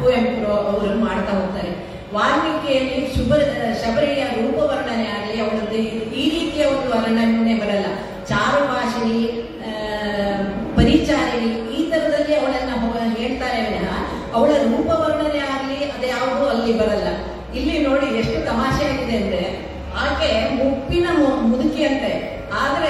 ಕುವೆಂಪು ಅವರು ಮಾಡ್ತಾ ಹೋಗ್ತಾರೆ ವಾಲ್ಮೀಕಿಯಲ್ಲಿ ಶುಭ ಶಬರಿಯ ರೂಪ ವರ್ಣನೆ ಆಗಲಿ ಅವಳದ್ದು ಈ- ಈ ರೀತಿಯ ಒಂದು ವರ್ಣನೆ ಬರಲ್ಲ ಚಾರು ಭಾಷಿಣಿ ಆ, ಪರಿಚಾರಿಣಿ ಈ ತರದಲ್ಲಿ ಅವಳನ್ನ ಹೊ- ಹೇಳ್ತಾರೆ ವಿನಃ ಅವಳ ರೂಪ ವರ್ಣನೆ ಆಗಲಿ ಅದ್ಯಾವುದೂ ಅಲ್ಲಿ ಬರಲ್ಲ ಇಲ್ಲಿ ನೋಡಿ ಎಷ್ಟು ತಮಾಷೆ ಆಗಿದೆ ಅಂದ್ರೆ ಆಕೆ ಮುಪ್ಪಿನ ಮು- ಮುದುಕಿಯಂತೆ ಆದ್ರೆ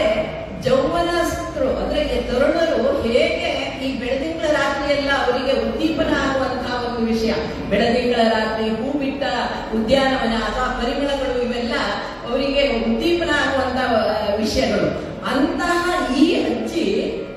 ಜೌವನಸ್ಥರು ಅಂದ್ರೆ ಈ ತರುಣರು ಹೇಗೆ ಈ ಬೆಳದಿಂಗಳ ರಾತ್ರಿ ಎಲ್ಲ ಅವರಿಗೆ ಉದ್ದೀಪನ ಆಗುವಂತಹ ಒಂದು ವಿಷಯ ಬೆಳದಿಂಗಳ ರಾತ್ರಿ ಹೂ ಬಿಟ್ಟ ಉದ್ಯಾನವನ ಅಥವಾ ಪರಿಮಳಗಳು ಇವೆಲ್ಲ ಅವರಿಗೆ ಉದ್ದೀಪನ ಆಗುವಂತಹ ಆ, ವಿಷಯಗಳು ಅಂತಹ ಈ ಅಜ್ಜಿ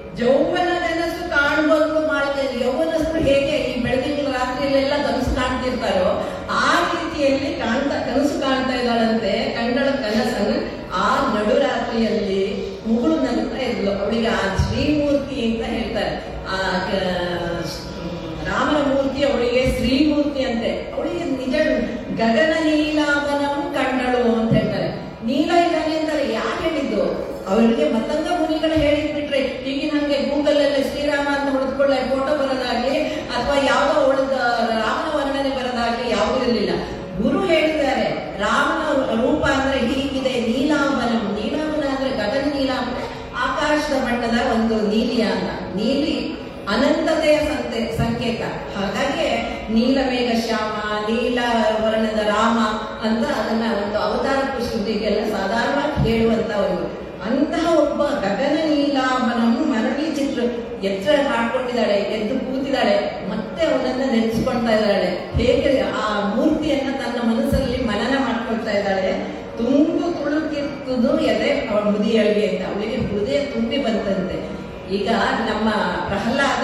ಯೌವನ ನೆನಸು ಕಾಣುವಂದು ಮಾಡ್ತಾರೆ ಯೌವನಸ್ಥರು ಹೇಗೆ ಈ ಬೆಳದಿಂಗಳ ರಾತ್ರಿಯಲ್ಲೆಲ್ಲ ಕನಸು ಕಾಣ್ತಿರ್ತಾರೋ ಆ ರೀತಿಯಲ್ಲಿ ಕಾಣ್ತಾ ಕನಸು ಕಾಣ್ತಾ ಇದ್ದಾಳಂತೆ ಕಂಡಳ ಕನಸನ್ನು ಆ ನಡುರಾತ್ರಿಯಲ್ಲಿ ಮುಗುಳು ನಗ್ತಾ ಇದ್ಲು ಅವಳಿಗೆ ಆ ಶ್ರೀಮೂರ್ತಿ ಅಂತ ಹೇಳ್ತಾರೆ ಆ ಕ- ರಾಮನ ಮೂರ್ತಿ ಅವಳಿಗೆ ಶ್ರೀಮೂರ್ತಿ ಅಂತೆ ಅವಳಿಗೆ ನಿಜ ಗಗನ ನೀಲಾವನಂ ಕಂಡಳು ಅಂತ ಹೇಳ್ತಾರೆ ನೀಲ ಇದ್ದಾನೆ ಅಂತಾರೆ ಯಾಕೆ ಹೇಳಿದ್ದು ಅವರಿಗೆ ಮತ್ತಂಗ ಮುನಿಗಳು ಹೇಳಿದ್ಬಿಟ್ರೆ ಈಗಿನ ಹಂಗೆ ಗೂಗಲ್ ಅಲ್ಲಿ ಶ್ರೀರಾಮ ಅಂತ ಹೊಡೆದ್ಕೊಳ್ಳೆ ಫೋಟೋ ಬರೋದಾಗ್ಲಿ ಅಥವಾ ಯಾವುದೋ ಅವಳದ ರಾಮನ ವರ್ಣನೆ ಬರೋದಾಗ್ಲಿ ಯಾವುದೂ ಇರಲಿಲ್ಲ ಗುರು ಹೇಳಿದ್ದಾರೆ ರಾಮನ ರೂಪ ಅಂದ್ರೆ ಹೀಗಿದೆ ನೀಲಾಂಬನಂ ನೀಲಾಂಬನ ಅಂದ್ರೆ ಗಗನ ನೀಲ ಅಂದ್ರೆ ಆಕಾಶದ ಬಣ್ಣದ ಒಂದು ನೀಲಿಯ ಅಂತ ನೀಲಿ ಅನಂತತೆಯ ಸಂತೆ ಸಂಕೇತ ಹಾಗಾಗಿ ನೀಲಮೇಘ ಶ್ಯಾಮ ನೀಲ ವರ್ಣದ ರಾಮ ಅಂತ ಅದನ್ನ ಒಂದು ಅವತಾರ ಪುಸ್ತಕರಿಗೆಲ್ಲ ಸಾಧಾರಣವಾಗಿ ಹೇಳುವಂತ ಒಂದು ಅಂತಹ ಒಬ್ಬ ಗಗನ ನೀಲಾಂಬನಂ ಮರಳಿ ಚಿತ್ರ ಎಚ್ಚರ ಮಾಡ್ಕೊಂಡಿದ್ದಾಳೆ ಎದ್ದು ಕೂತಿದ್ದಾಳೆ ಮತ್ತೆ ಅವನನ್ನ ನೆನೆಸ್ಕೊಳ್ತಾ ಇದ್ದಾಳೆ ಹೇಗೆ ಆ ಮೂರ್ತಿಯನ್ನ ತನ್ನ ಮನಸ್ಸಲ್ಲಿ ಮನನ ಮಾಡ್ಕೊಳ್ತಾ ಇದ್ದಾಳೆ ತುಂಬು ತುಳುಕಿರ್ತುದು ಎದೆ ಅವಳ ಮುದಿಯಳಿಗೆ ಅಂತ ಅವಳಿಗೆ ಹೃದಯ ತುಂಬಿ ಬಂತಂತೆ ಈಗ ನಮ್ಮ ಪ್ರಹ್ಲಾದ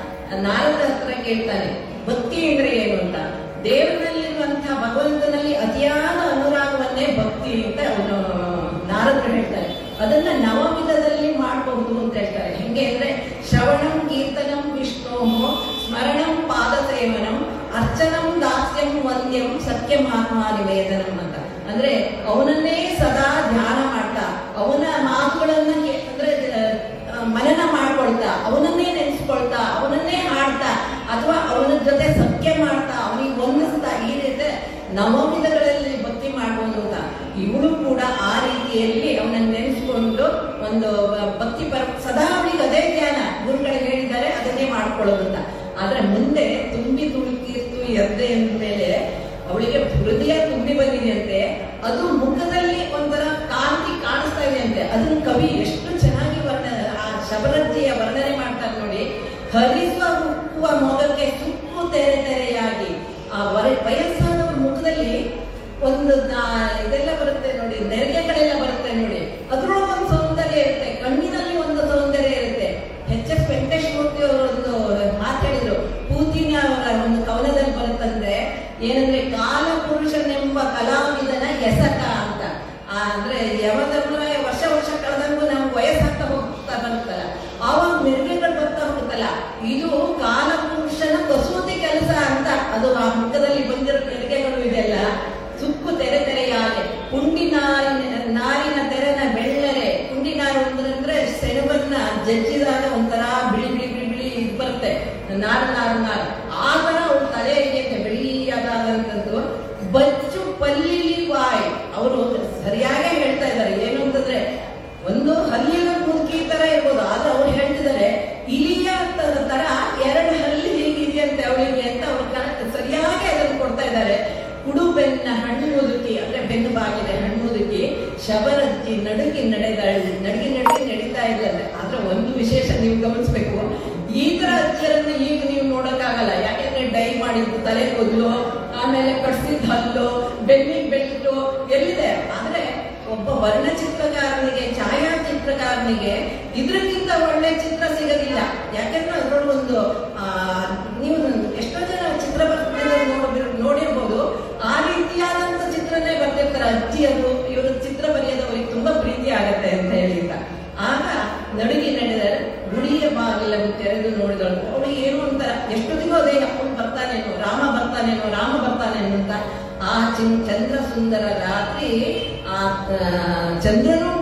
ನಾರದ ಹತ್ರ ಕೇಳ್ತಾನೆ ಭಕ್ತಿ ಅಂದ್ರೆ ಏನು ಅಂತ ದೇವರಲ್ಲಿರುವಂತಹ ಭಗವಂತನಲ್ಲಿ ಅತಿಯಾದ ಅನುರಾಗವನ್ನೇ ಭಕ್ತಿ ಅಂತ ಅವನು ನಾರದರು ಹೇಳ್ತಾರೆ ಅದನ್ನ ನವವಿಧದಲ್ಲಿ ಮಾಡಬಹುದು ಅಂತ ಹೇಳ್ತಾರೆ ಹೆಂಗೆ ಅಂದ್ರೆ ಶ್ರವಣಂ ಕೀರ್ತನಂ ವಿಷ್ಣೋ ಸ್ಮರಣಂ ಪಾದ ಸೇವನಂ ಅರ್ಚನಂ ದಾಸ್ಯಂ ವಂದ್ಯಂ ಸತ್ಯಮಾತ್ಮ ನಿವೇದನಂ ಅಂತ ಅಂದ್ರೆ ಅವನನ್ನೇ ಸದಾ ಧ್ಯಾನ ಮಾಡ್ತಾ ಅವನ ಮಾತುಗಳನ್ನ ಕೇ- ಅಂದ್ರೆ ಆ, ಮನನ ಮಾಡ್ಕೊಳ್ತಾ ಅವನನ್ನೇ ನೆನೆಸ್ಕೊಳ್ತಾ ಅವನನ್ನೇ ಹಾಡ್ತಾ ಅಥವಾ ಅವನ ಜೊತೆ ಸತ್ಯ ಮಾಡ್ತಾ ಅವನಿಗೆ ವಂದಿಸ್ತಾ ಈ ರೀತಿ ನವವಿಧಗಳಲ್ಲಿ ಭಕ್ತಿ ಮಾಡ್ಬೋದು ಅಂತ ಇವಳು ಕೂಡ ಆ ರೀತಿಯಲ್ಲಿ ಅವನನ್ನ ನೆನೆಸ್ಕೊಂಡು ಒಂದು ಭಕ್ತಿ ಪರ ಸದಾ ಅವಳಿಗೆ ಅದೇ ಧ್ಯಾನ ಗುರುಗಳು ಹೇಳಿದ್ದಾರೆ ಅದನ್ನೇ ಮಾಡ್ಕೊಳ್ಳೋದು ಅಂತ ಆದ್ರೆ ಮುಂದೆ ತುಂಬಿ ತುಳುಕಿರ್ತು ಎದ್ದೆ ಮೇಲೆ ಅವಳಿಗೆ ಹೃದಯ ತುಂಬಿ ಬಂದಿದೆಯಂತೆ ಅದು ಮುಖದಲ್ಲಿ ಒಂಥರ ಕಾಂತಿ ಕಾಣಿಸ್ತಾ ಇದೆಯಂತೆ ಅದನ್ನ ಕವಿ ಎಷ್ಟು ಚೆನ್ನಾಗಿ ವರ್ಣ ಆ ಶಬರಜ್ಜಿಯ ವರ್ಣನೆ ಮಾಡ್ತಾರೆ ನೋಡಿ ಹರಿಸುವ ಹುಕ್ಕುವ ಮೊಗಕ್ಕೆ ಸುಕ್ಕು ತೆರೆ ತೆರೆಯಾಗಿ ಆ ವರ ವಯಸ್ಸಾದವ್ರ ಮುಖದಲ್ಲಿ ಒಂದು ನಾ- ಇದೆಲ್ಲ ಬರುತ್ತೆ ನೋಡಿ ನೆರಿಗೆಗಳೆಲ್ಲ ಬರುತ್ತೆ ನೋಡಿ ಅದ್ರೊಳಗೆ ಒಂದು ಸೌಂದರ್ಯ ಇರುತ್ತೆ ಕಣ್ಣಿನಲ್ಲಿ ಒಂದು ಸೌಂದರ್ಯ ಇರುತ್ತೆ ಎಚ್ ಎಸ್ ವೆಂಕಟೇಶ್ ಮೂರ್ತಿ ಅವರು ಒಂದು ಮಾತಾಡಿದ್ರು ಪೂತಿನ ಅವರ ಒಂದು ಕವನದಲ್ಲಿ ಬರುತ್ತಂದ್ರೆ ಏನಂದ್ರೆ ಕಾಲ ಪುರುಷನೆಂಬ ಕಲಾವಿದನ ಎಸಕ ಅಂತ ಆ, ಅಂದ್ರೆ ಯಮಧರ್ಮರಾಯ ವರ್ಷ ವರ್ಷ ಕಳೆದಂಗೂ ನಮ್ಗೆ ವಯಸ್ಸಾಗ್ತಾ ಹೋಗ್ತಾ ಬರುತ್ತಲ್ಲ ಆವಾಗ ಮೆರುಗೆಗಳು ಬರ್ತಾ ಹೋಗುತ್ತಲ್ಲ ಇದು ಕಾಲ ಪುರುಷನ ಕಸೂತಿ ಕೆಲಸ ಅಂತ ಅದು ಆ ಮುಖದಲ್ಲಿ ಬಂದಿರೋ ಮೆರುಗೆಗಳು ಇದೆಲ್ಲ ಸುಕ್ಕು ತೆರೆ ತೆರೆಯಾಗೆ ಪುಂಡಿ ನಾರಿನ ನಾರಿನ ತೆರೆನ ಬೆಳ್ಳರೆ ಪುಂಡಿ ನಾರು ಅಂದ್ರೆ ಸೆಣಬನ್ನ ಜಜ್ಜಿದಾಗ ಒಂಥರ ಬಿಳಿ ಬಿಳಿ ಬಿಳಿ ಬಿಳಿ ಇದು ಬರುತ್ತೆ ನಾರು ನಾರು ನಾರು ಆ ತರ ಅವ್ರ ತಲೆಗೆ ಬೆಳ್ಳಿಯಾದಂಥದ್ದು ಬಚ್ಚು ಪಲ್ಲಿಲಿ ಬಾಯ್ ಅವರು ಸರಿಯಾಗೇ ಹೇಳ್ತಾ ಇದ್ದಾರೆ ಏನು ಅಂತಂದ್ರೆ ಒಂದು ಹಲ್ಲಿನ ಮುದುಕಿ ತರ ಇರ್ಬೋದು ಆದ್ರೆ ಅವ್ರು ಹೇಳ್ತಿದ್ದಾರೆ ಇಲಿಯ ತರ ತರ ಎರಡು ಹಲ್ಲಿ ಹೀಗಿದೆಯಂತೆ ಅವಳಿಗೆ ಅಂತ ಅವ್ರು ಕರೆಕ್ಟ್ ಸರಿಯಾಗಿ ಅದನ್ನು ಕೊಡ್ತಾ ಇದ್ದಾರೆ ಕುಡು ಬೆನ್ನ ಹಣ್ಣು ಮುದುಕಿ ಅಂದ್ರೆ ಬೆನ್ನು ಬಾಗಿದೆ ಹಣ್ಣು ಮುದುಕಿ ಶಬರಜ್ಜಿ ನಡುಗಿ ನಡೆದಾಳೆ ನಡುಗಿ ನಡುಗಿ ನಡೀತಾ ಇದ್ದಾರೆ ಆದ್ರೆ ಒಂದು ವಿಶೇಷ ನೀವು ಗಮನಿಸ್ಬೇಕು ಈ ತರ ಅಜ್ಜಿಯರನ್ನ ಈಗ ನೀವು ನೋಡಕ್ಕಾಗಲ್ಲ ಯಾಕೆಂದ್ರೆ ಡೈ ಮಾಡಿದ್ದು ತಲೆ ಕೂದಲು ಆಮೇಲೆ ಕಟ್ಸಿದ ಹಲ್ಲು ಬೆನ್ನಿಗೆ ಬೆಟ್ಟು ಎಲ್ಲಿದೆ ಆದ್ರೆ ಒಬ್ಬ ವರ್ಣಚಿತ್ರಕಾರನಿಗೆ ಛಾಯಾಚಿತ್ರಕಾರನಿಗೆ ಇದಕ್ಕಿಂತ ಒಳ್ಳೆ ಚಿತ್ರ ಸಿಗೋದಿಲ್ಲ ಯಾಕಂದ್ರೆ ಅದ್ರೊಳಗೆ ಒಂದು ಆ, ನೀವು ಎಷ್ಟೋ ಜನ ಚಿತ್ರ ನೋಡಿರ್ ನೋಡಿರ್ಬೋದು ಆ ರೀತಿಯಾದಂತ ಚಿತ್ರನೇ ಬರ್ತಿರ್ತಾರೆ ಅಜ್ಜಿಯರು ಇವರು ಚಿತ್ರ ಬರೆಯೋದು ಅವ್ರಿಗೆ ತುಂಬಾ ಪ್ರೀತಿ ಆಗತ್ತೆ ಅಂತ ಹೇಳಿದ ಆಗ ನಡುಗಿ ನಡೆದರೆ ಗುಡಿಯ ಬಾಗಿಲನ್ನು ತೆರೆದು ನೋಡಿದಳು ಅವಳು ಏನು ಅಂತ ಎಷ್ಟೊತ್ತಿಗೂ ಅದೇ ಅಪ್ಪನ್ ಬರ್ತಾನೇನೋ ರಾಮ ಬರ್ತಾನೇನೋ ರಾಮ ಬರ್ತಾನೇನೋ ಅಂತ ಆ ಚಿನ್ ಚಂದ್ರ ಸುಂದರ ರಾತ್ರಿ ಆ ಆ, ಚಂದ್ರನು